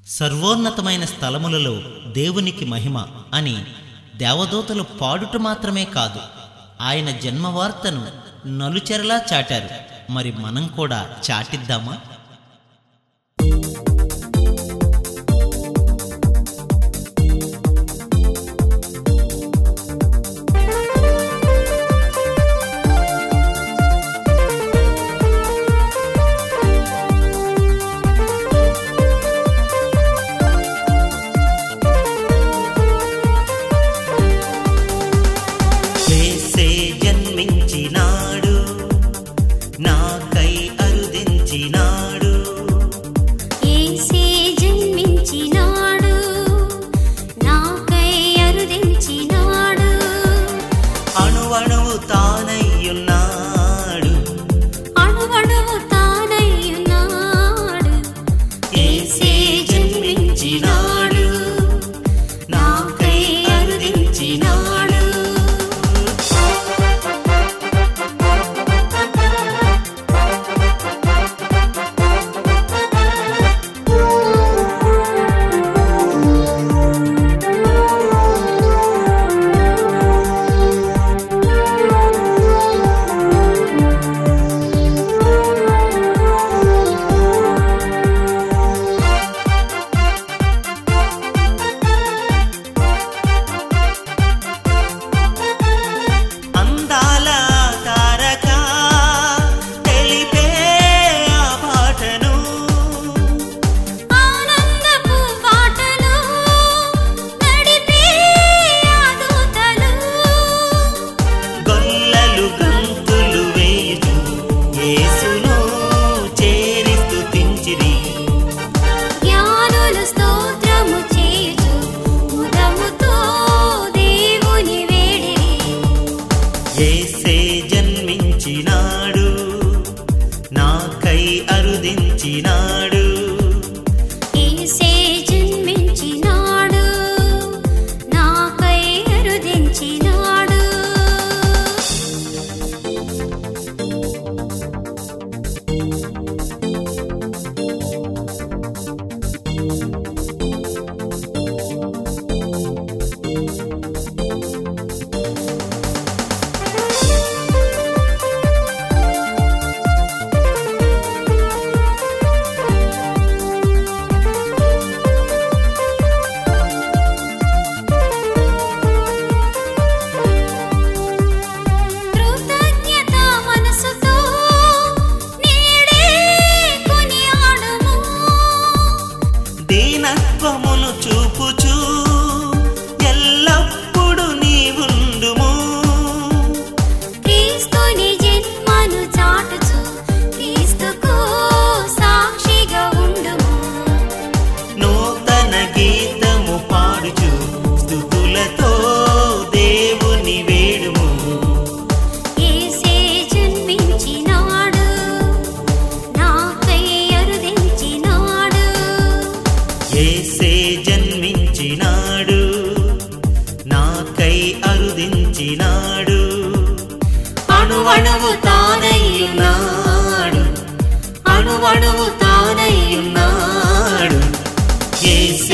సర్వోన్నతమైన స్థలములలో దేవునికి మహిమ అని దేవదూతలు పాడుట మాత్రమే కాదు ఆయన జన్మవార్తను నలుచెరలా చాటారు మరి మనం కూడా చాటిద్దామా వేసే జన్మించినాడు నాకై అరుదించినాడు యేసే జన్మించినాడు నాకై అరుదించినాడు అణువణువు తానయ్యున్నాడు అణువణువు తానయ్యున్నాడు ఏసే జన్మించినాడు నాకై అరుదించినాడు అందాల తారక తెలిపే ఆ పాటను ఆనందపు పాటలు నడిపే ఆ దూతలు గొల్లలు గంతులు వేయుచు యేసును చేరి స్తుతించిరి జ్ఞానులు స్తోత్రము చేయుచు ముదముతో దేవుని వేడిరి యేసే జన్మించినాడు నాకై అరుదించినాడు యేసే జన్మించినాడు నాకై అరుదించినాడు కృతజ్ఞత మనసుతో నేడే కొనియాడుము దీనత్వమును చూపుచు ఎల్లప్పుడు నీవుండుము క్రీస్తుని జన్మను చాటుచు క్రీస్తుకు సాక్షిగా ఉండుము నూతన గీతము పాడుచు స్థుతులతో దేవుని వేడుము యేసే జన్మించినాడు నాకై అరుదించినాడు యేసే జన్మించినాడు నాకై అరుదించినాడు అణువణువు తానయ్యున్నాడు అణువణువు తానయ్యున్నాడు యేసే